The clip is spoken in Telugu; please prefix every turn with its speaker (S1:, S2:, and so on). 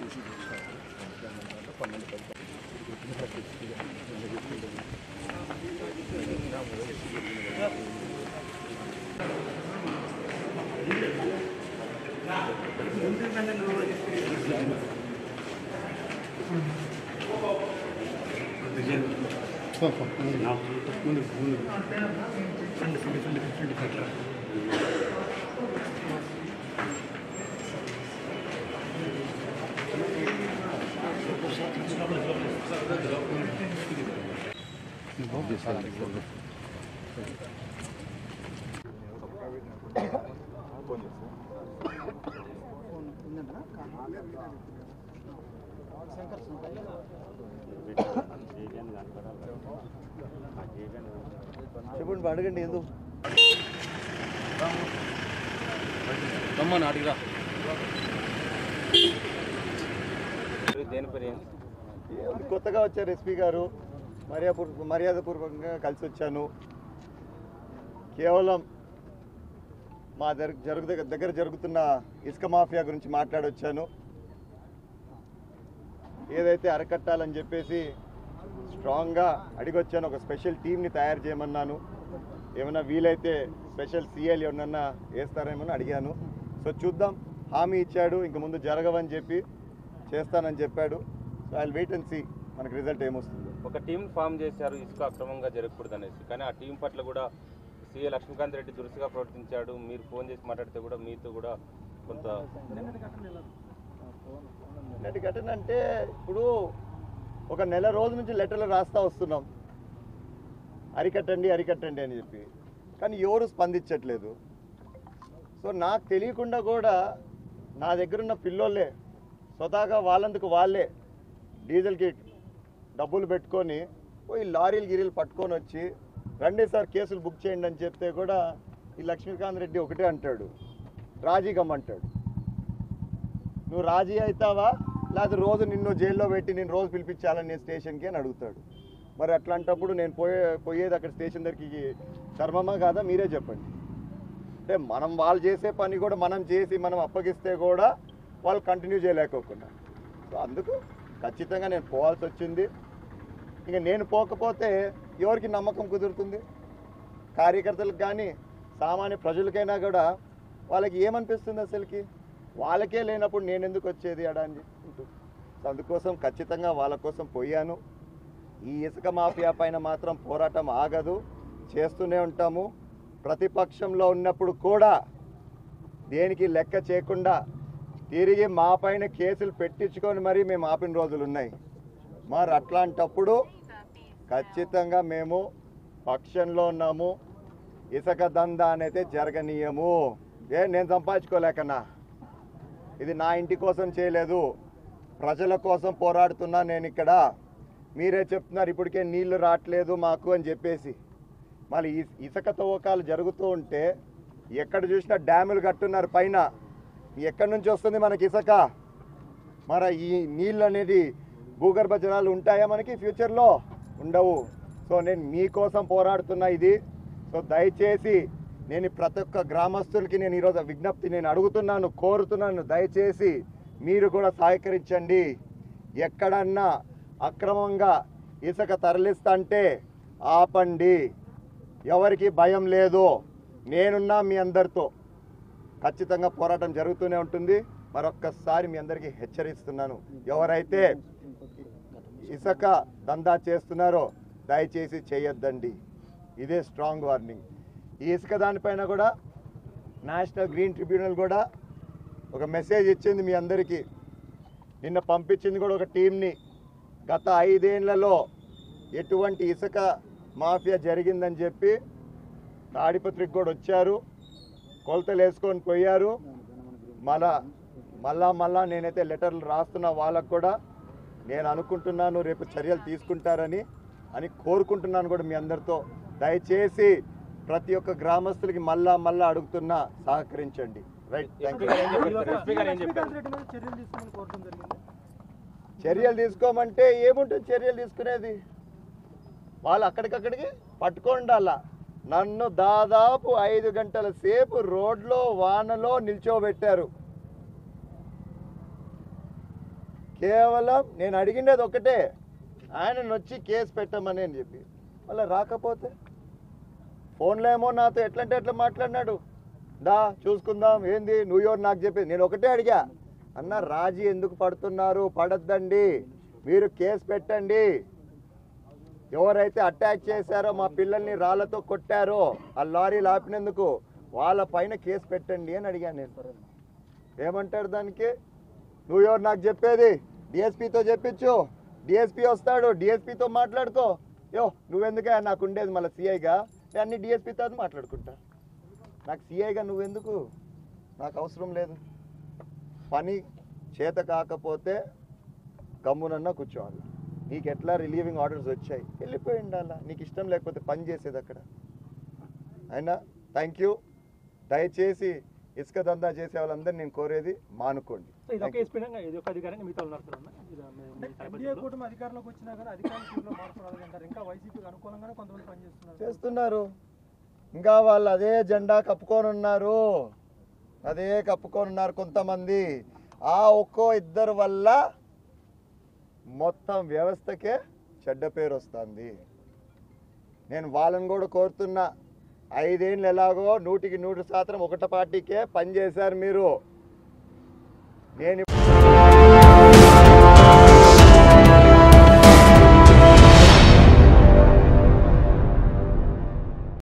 S1: చెప్పండి అడగండి ఎందుకు
S2: రమ్మని అడిగిరా
S3: దేని పేరు ఏంటి
S1: ఏముంది, కొత్తగా వచ్చారు ఎస్పీ గారు మర్యాద మర్యాదపూర్వకంగా కలిసి వచ్చాను కేవలం మా దగ్గర జరుగు దగ్గర జరుగుతున్న ఇసుక మాఫియా గురించి మాట్లాడొచ్చాను ఏదైతే అరకట్టాలని చెప్పేసి స్ట్రాంగ్గా అడిగొచ్చాను ఒక స్పెషల్ టీంని తయారు చేయమన్నాను ఏమన్నా వీలైతే స్పెషల్ సీఎల్ ఎవరన్నా వేస్తారేమో అని అడిగాను సో చూద్దాం హామీ ఇచ్చాడు ఇంక ముందు జరగవని చెప్పి చేస్తానని చెప్పాడు so I wait and see మనకి రిజల్ట్ ఏమొస్తుందో
S3: ఒక టీం ఫామ్ చేశారు ఇసుక అక్రమంగా జరగకూడదు అనేసి కానీ ఆ టీం పట్ల కూడా సీఏ లక్ష్మీకాంత్ రెడ్డి దురుసుగా ప్రవర్తించాడు మీరు ఫోన్ చేసి మాట్లాడితే కూడా మీతో కూడా కొంత
S1: ఇలాంటి ఘటన అంటే ఇప్పుడు ఒక నెల రోజుల నుంచి లెటర్లు రాస్తా వస్తున్నాం అరికట్టండి అరికట్టండి అని చెప్పి కానీ ఎవరు స్పందించట్లేదు సో నాకు తెలియకుండా కూడా నా దగ్గరున్న పిల్లోళ్ళే స్వతహాగా వాళ్ళందుకు వాళ్ళే డీజిల్కి డబ్బులు పెట్టుకొని పోయి లారీలు గిరీలు పట్టుకొని వచ్చి రండి సార్ కేసులు బుక్ చేయండి అని చెప్తే కూడా ఈ లక్ష్మీకాంత్ రెడ్డి ఒకటే అంటాడు రాజీ గమ్మంటాడు నువ్వు రాజీ అవుతావా లేకపోతే రోజు నిన్ను జైల్లో పెట్టి నేను రోజు పిలిపించాలని నేను స్టేషన్కి అని అడుగుతాడు మరి అట్లాంటప్పుడు నేను పోయే పోయేది అక్కడ స్టేషన్ దగ్గరికి ధర్మమా కాదా మీరే చెప్పండి అంటే మనం వాళ్ళు చేసే పని కూడా మనం చేసి మనం అప్పగిస్తే కూడా వాళ్ళు కంటిన్యూ చేయలేకోకుండా సో అందుకు ఖచ్చితంగా నేను పోవాల్సి వచ్చింది ఇంకా నేను పోకపోతే ఎవరికి నమ్మకం కుదురుతుంది కార్యకర్తలకు కానీ సామాన్య ప్రజలకైనా కూడా వాళ్ళకి ఏమనిపిస్తుంది అసలుకి వాళ్ళకే లేనప్పుడు నేను ఎందుకు వచ్చేది అడా అని ఉంటుంది సో అందుకోసం ఖచ్చితంగా వాళ్ళ కోసం పోయాను ఈ ఇసుక మాఫియా పైన మాత్రం పోరాటం ఆగదు చేస్తూనే ఉంటాము ప్రతిపక్షంలో ఉన్నప్పుడు కూడా దేనికి లెక్క చేయకుండా తిరిగి మా పైన కేసులు పెట్టించుకొని మరీ మేము ఆపిన రోజులు ఉన్నాయి మరి అట్లాంటప్పుడు ఖచ్చితంగా మేము పక్షంలో ఉన్నాము ఇసుక దందా అనేది జరగనీయము ఏ నేను సంపాదించుకోలేకన్నా ఇది నా ఇంటి కోసం చేయలేదు ప్రజల కోసం పోరాడుతున్నా నేను ఇక్కడ మీరే చెప్తున్నారు ఇప్పటికే నీళ్లు రావట్లేదు మాకు అని చెప్పేసి మళ్ళీ ఇస్- ఇసుక తవ్వకాలు జరుగుతూ ఉంటే ఎక్కడ చూసినా డ్యాములు కట్టున్నారు పైన ఎక్కడి నుంచి వస్తుంది మనకి ఇసుక మరి ఈ నీళ్ళు అనేది భూగర్భ జలాలు ఉంటాయా మనకి ఫ్యూచర్లో ఉండవు సో నేను మీకోసం పోరాడుతున్నా ఇది సో దయచేసి నేను ప్రతి ఒక్క గ్రామస్తులకి నేను ఈరోజు విజ్ఞప్తి నేను అడుగుతున్నాను కోరుతున్నాను దయచేసి మీరు కూడా సహకరించండి ఎక్కడన్నా అక్రమంగా ఇసుక తరలిస్తంటే ఆపండి ఎవరికి భయం లేదు నేనున్నా మీ అందరితో ఖచ్చితంగా పోరాటం జరుగుతూనే ఉంటుంది మరొక్కసారి మీ అందరికీ హెచ్చరిస్తున్నాను ఎవరైతే ఇసుక దందా చేస్తున్నారో దయచేసి చేయొద్దండి ఇదే స్ట్రాంగ్ వార్నింగ్ ఈ ఇసుక దానిపైన కూడా నేషనల్ గ్రీన్ ట్రిబ్యునల్ కూడా ఒక మెసేజ్ ఇచ్చింది మీ అందరికీ నిన్న పంపించింది కూడా ఒక టీంని గత ఐదేళ్లలో ఎటువంటి ఇసుక మాఫియా జరిగిందని చెప్పి తాడిపత్రికి కూడా వచ్చారు కొలతలు వేసుకొని పోయారు మళ్ళా మళ్ళా మళ్ళా నేనైతే లెటర్లు రాస్తున్న వాళ్ళకు కూడా నేను అనుకుంటున్నాను రేపు చర్యలు తీసుకుంటారని అని కోరుకుంటున్నాను కూడా మీ అందరితో దయచేసి ప్రతి ఒక్క గ్రామస్తులకి మళ్ళా మళ్ళా అడుగుతున్నా సహకరించండి రైట్ థ్యాంక్
S3: ఎస్పీ గారు ఏం చెప్పారు ఎస్పీ గారు ఏం చెప్పారు
S4: చర్యలు తీసుకోమని కోరడం జరిగింది
S1: చర్యలు తీసుకోమంటే ఏముంటుంది చర్యలు తీసుకునేది వాళ్ళు అక్కడికక్కడికి పట్టుకోండి అలా నన్ను దాదాపు ఐదు గంటల సేపు రోడ్లో వానలో నిల్చోబెట్టారు కేవలం నేను అడిగిండేది ఒకటే ఆయన వచ్చి కేసు పెట్టమని అని చెప్పి మళ్ళీ రాకపోతే ఫోన్లో ఏమో నాతో ఎట్లంటే ఎట్లా మాట్లాడినాడు దా చూసుకుందాం ఏంది నువ్వు ఎవరు నాకు చెప్పేది నేను ఒకటే అడిగా అన్న రాజీ ఎందుకు పడుతున్నారు పడద్దండి మీరు కేసు పెట్టండి ఎవరైతే అటాక్ చేశారో మా పిల్లల్ని రాళ్లతో కొట్టారో ఆ లారీలు ఆపినందుకు వాళ్ళ పైన కేసు పెట్టండి అని అడిగాను నేను ఏమంటారు దానికి నువ్వు ఎవరు నాకు చెప్పేది డిఎస్పీతో చెప్పించు డిఎస్పీ వస్తాడు డిఎస్పీతో మాట్లాడుకో యో నువ్వెందుకే నాకు ఉండేది మళ్ళీ సిఐగా నేను అన్ని డిఎస్పీతో మాట్లాడుకుంటా నాకు సిఐగా నువ్వెందుకు నాకు అవసరం లేదు పని చేత కాకపోతే గమ్మునన్నా కూర్చోవాలి నీకు ఎట్లా రిలీవింగ్ ఆర్డర్స్ వచ్చాయి వెళ్ళిపోయి ఉండాలా నీకు ఇష్టం లేకపోతే పని చేసేది అక్కడ అయినా థ్యాంక్ యూ దయచేసి ఇసుక దందా చేసే వాళ్ళందరినీ నేను కోరేది మానుకోండి
S4: సో ఇది ఒక ఎస్పీగా ఇది ఒక అధికారంగా మిగతా నడుస్తున్నా ఇది మీ- మీ
S5: ఎన్డీఏ
S4: సాయపరిస్థితుల్లో.
S5: కూటమి అధికారంలోకి వచ్చినా కానీ అధికారుల తీరులో మార్పు రాలేదంటారు ఇంకా వైసీపీకి అనుకూలంగానే కొంతమంది పనిచేస్తున్నారు
S1: చేస్తున్నారు ఇంకా వాళ్ళు అదే జెండా కప్పుకొని ఉన్నారు అదే కప్పుకొని ఉన్నారు కొంతమంది ఆ ఒక్కో ఇద్దరు వల్ల మొత్తం వ్యవస్థకే చెడ్డ పేరు వస్తుంది నేను వాళ్ళని కూడా కోరుతున్నా ఐదేళ్ళు ఎలాగో నూటికి నూరు శాతం ఒకట పార్టీకే పనిచేశారు మీరు నేను